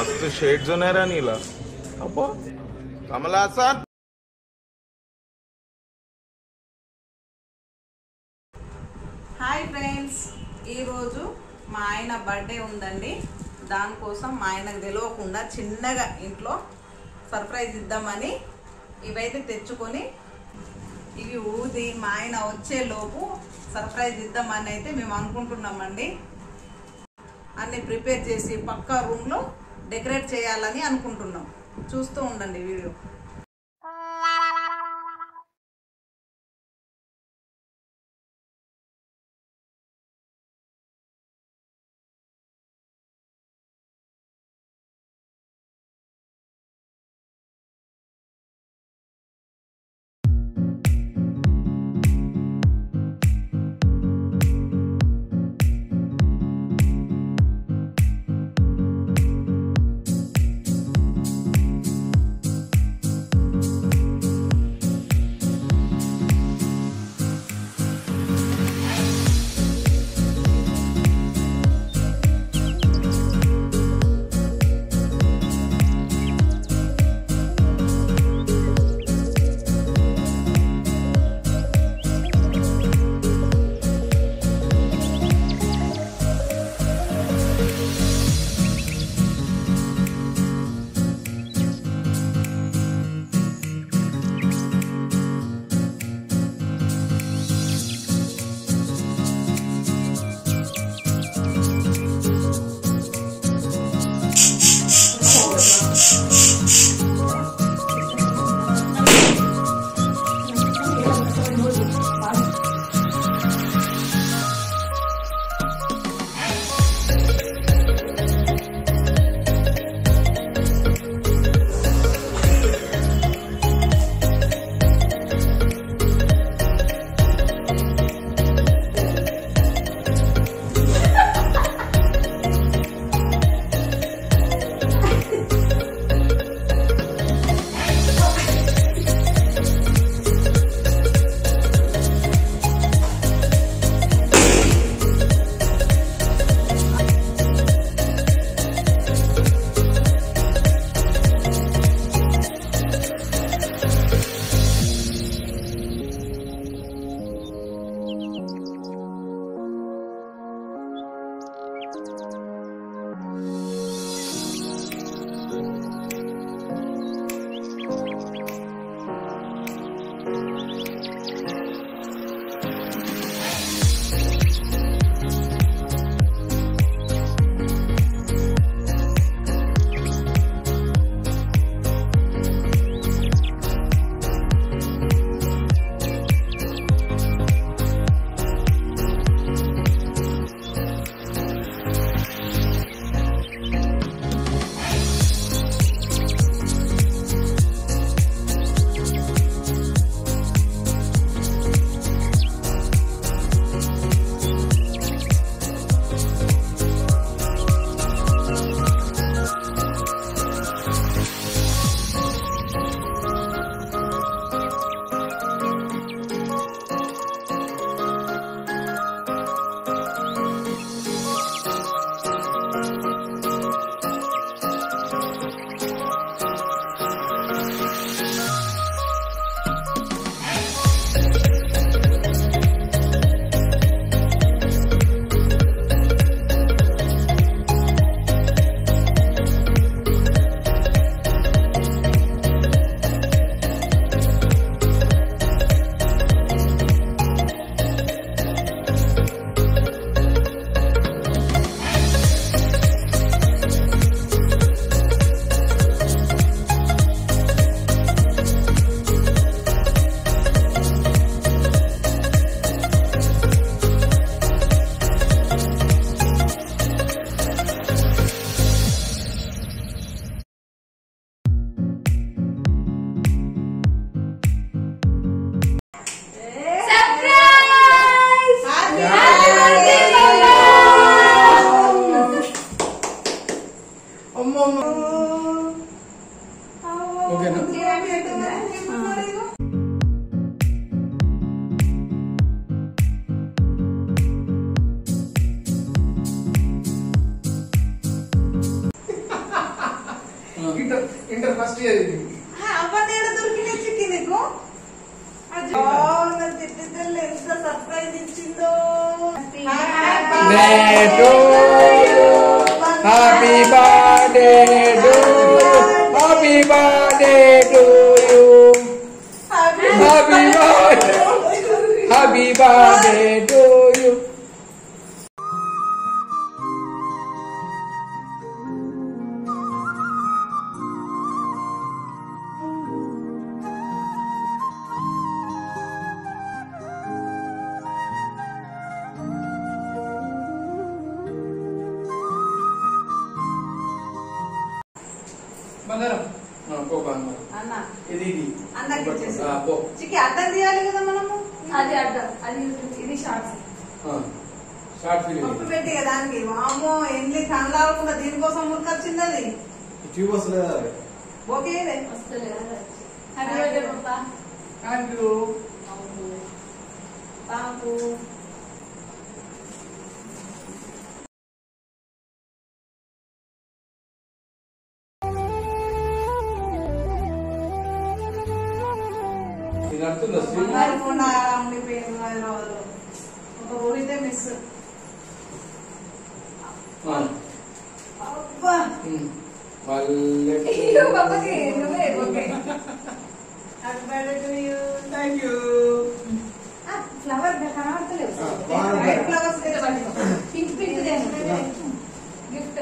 मस्त शेड्स ఉన్నాయి రా నీలా అబ్బా కమల్ హాసన్ హాయ్ ఫ్రెండ్స్ ఈరోజు మా ఆయన బర్త్డే ఉందండి దానికోసం మా ఆయనకు తెలియకుండా చిన్నగా ఇంట్లో సర్ప్రైజ్ ఇద్దామని ఇవైతే తెచ్చుకొని ఇవి ఊది మా ఆయన వచ్చేలోపు సర్ప్రైజ్ ఇద్దామని అయితే మేము అనుకుంటున్నామండి అన్ని ప్రిపేర్ చేసి పక్కా రూమ్లో డెకరేట్ చేయాలని అనుకుంటున్నాం చూస్తూ ఉండండి వీడియో ఓకేనా ఇంటర్ ఇంటర్ ఫస్ట్ ఇయర్ ఇది అవన్నీ ఏడ దొరికినాయి చిక్కి నీకు అజ్జో, నా చిట్టి తల్లి ఎంత సర్ప్రైజ్ ఇచ్చిందో Birthday to you. Happy birthday to Happy birthday to you. Happy birthday. Happy birthday to you. బంగారం ఆ, పో బంగారం అన్న ఇది ఇది అన్నకి ఇచ్చేసి ఆ, పో చిక్కి అర్థం తీయాలి కదా మనము అది అడ్డం అది ఇది షార్ట్స్ ఆ, షార్ట్ ఫిలిం పప్పు పెట్టి కదా దానికి వామో ఎన్ని కనలాగకుండా దీనికోసం మురికొచ్చింది అది ట్యూబ్ వస్తలేదా ఓకే వస్తలే హ్యాపీ బర్త్డే పప్పా థ్యాంక్ యూ తాకు ఇది అర్థందా శ్రీ బంగారు కొండ ఉండిపోయింది హైదరాబాద్ ఒక రోహితే మిస్ ఆ, అబ్బా ఉమ్. వాళ్ళే ఇయ్యో, పప్పకి నువ్వే okay happy birthday to you thank you flower కనబడతలేవు ఆ, బాగుంది. White flowers pink pink gift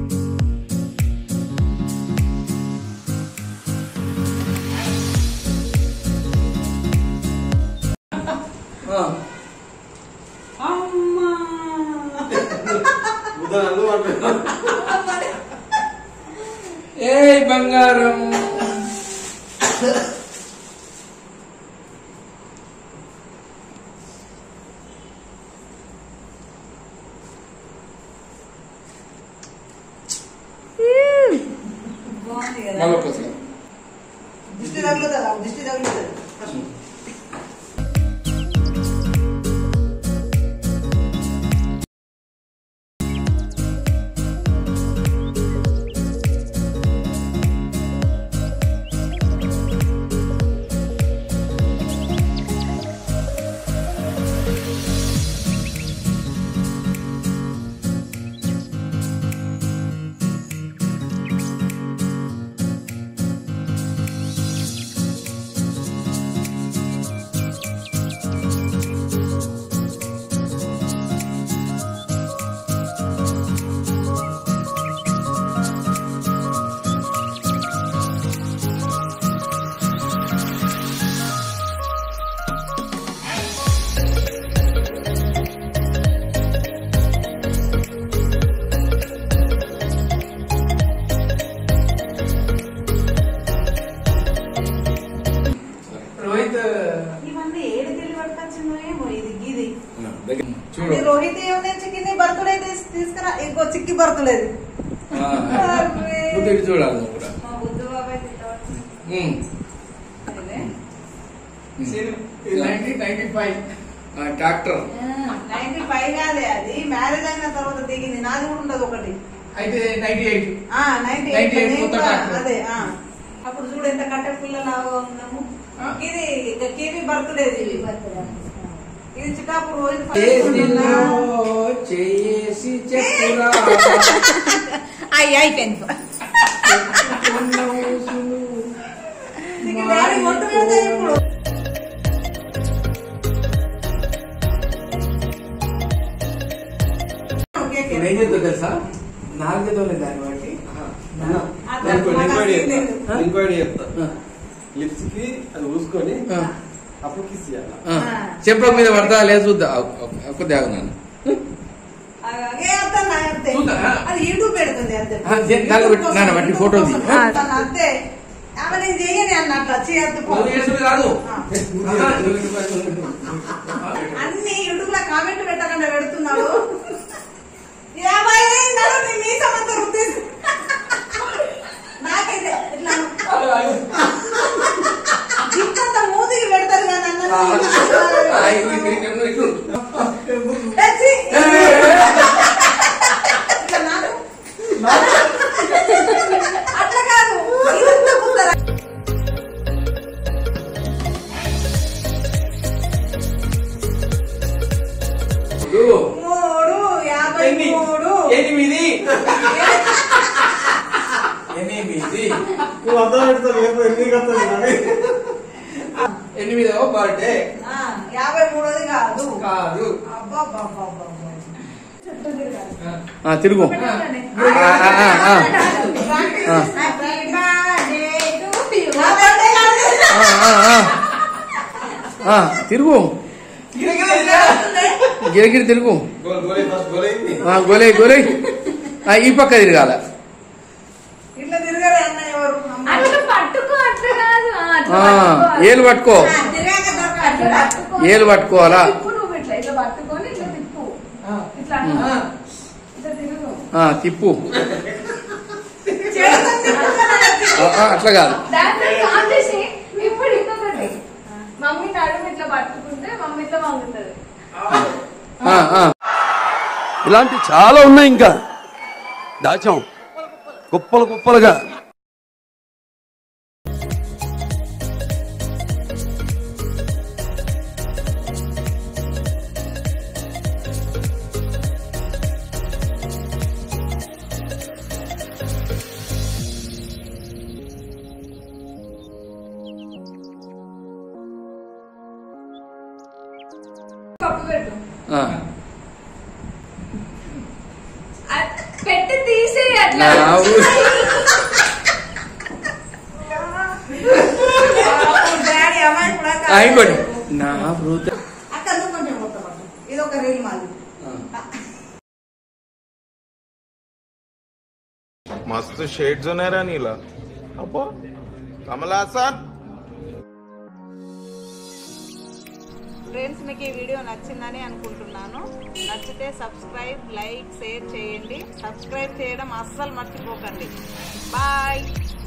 ఆ, అమ్మా ముద్దలు అంటున్నా ఏయ్ బంగారం బాగుంది కదా మళ్ళొకసారి దిష్టి తగులుతుందా దిష్టి తగులుతుంది రోహిత్ ఇవన్నీ ఏడు తెలివి పట్టుకొచ్చిందో ఏమో ఇది ఇది దగ్గర అది చూడు రోహిత్ ఏముంది చిక్కిని బర్త్డే తీసుకురా ఇంకో చిక్కి బర్త్డేది ఆ, నువ్వు తిరిగి చూడాలి నువ్వు కూడా మా బుద్ధు బాబాయ్ తిట్టవచ్చు ఉమ్, అదే. ఉమ్. నైన్టీన్ నైన్టీ ఫైవ్ ఆ, ట్రాక్టర్ నైన్టీ ఫైవ్ కాదే అది మ్యారేజ్ అయిన తర్వాత దిగింది నాది కూడా ఉండదు ఒకటి అయితే నైన్టీ ఎయిట్ ఆ నైన్టీ 98 కొత్త ట్రాక్టర్. అదే ఆ అప్పుడు చూడు ఎంత కట్టె పిల్లలాగా ఉన్నాము ఆ. ఇది కివి బర్త్డే ఇది ఇది చికాపు రోజు చేసిలో చేసి చెప్పురా అయ్యి అయిపోయింది నీకు డాడీ మొత్తం పెడతా ఇప్పుడు ఓకే, ఓకే. ఏం చేద్దాం తెలుసా నాలుగేదో దాన్ని బట్టి అట్లా ఇంకోటి నాకు ఇంకోటి అసలు చెప్తా ఆ? ఇంకోటి చెప్తా ఆ, లిప్స్ కి అది ఊసుకొని ఆ, అప్పుడు కిస్ చేయాలి ఆ. చెప్పుల మీద పడతా లేదు చూద్దా కొద్దిగా ఆగు నాన్న అలాగే అత్త నా అంతే. చూద్దామా? అది యూట్యూబ్ పెడుతుంది అంతే ఆ, దే- దాంట్లో పెట్టి- నాన్న, బట్టి ఫోటో తీ. ఆ, తను అంతే ఆమె నేను చెయ్యని అన్నట్టు చేయద్దు పో. నువ్వు చేసుడు కాదు ఆ. ఆహా. అన్ని యూట్యూబ్ లో కామెంట్ పెట్టకుండా పెడుతున్నాడు యాభై నడు నీ మీసమంతా రుద్దేసి నాకైతే ఇట్లా ఇంతంత మూతికి పెడతారు కానీ ఆ, ఆ, అన్న ఇటు, ఇటు, ఇటు, ఇటు. తెచ్చి ఇట్లా నాకు అట్లా కాదు బర్త్డే ఆ, యాభై మూడోది కాదు కాదు అబ్బబ్బబ్బబ్బబ్బ. చుట్టూ తిరగాలి. ఆ, తిరుగు ఒకటే ఉండండి. ఆ, ఆ, ఆ, ఆ. ప్రాక్టీస్ ఆ. చేసిన Happy birthday to you. నా birthday కాదు. ఆ, ఆ, ఆ. ఆ, తిరుగు గిరగిరి తిరుగు గోల్ గోలే ఫస్ట్ గోలే ఆ, గోలే గోలే ఆ, ఈ పక్క తిరగాల ఇట్లా తిరగరే అన్న ఎవరు అమ్మ. అట్లా పట్టుకో అట్లా కాదు ఆ, అట్లా ఆ, పట్టుకోవాలి. ఏలు పట్టుకో ఆ, తిరగాక దొరకదు. అట్లా పట్టుకో. ఏలు పట్టుకోవాలా? తిప్పు నువ్వు ఇట్లా ఇట్లా పట్టుకొని ఇట్లా తిప్పు ఇట్లా ఇట్లా తిరుగు ఆ, తిప్పు చేతులు తిప్పుతున్నాడు. ఆ, ఆ, అట్లా కాదు దాంతో ఆన్ చేసి ఇప్పుడు ఇంకొకటి మమ్మీ నడుము ఇట్లా పట్టుకుంటే మమ్మీ ఇట్లా వంగుతుంది ఆ, ఆ. ఇలాంటి చాలా ఉన్నాయి ఇంకా దాచాం కుప్పలు కుప్పలుగా కప్పు పెట్టు ఆ. అట్- పెట్టి తీసే అట్లా నా ఊ- పాపం డాడీ అమ్మాయి కూడా కాదు. ఆ, ఇంకోటి నా వృత అక్క నువ్వు కొంచెం కొట్టమను. ఇది ఒక రీల్ మాది मस्त शेड जो नाही राणीला अप्पा कमला असा ఫ్రెండ్స్ మీకు ఈ వీడియో నచ్చిందని అనుకుంటున్నాను నచ్చితే సబ్స్క్రైబ్ లైక్ షేర్ చేయండి సబ్స్క్రైబ్ చేయడం అస్సలు మర్చిపోకండి బాయ్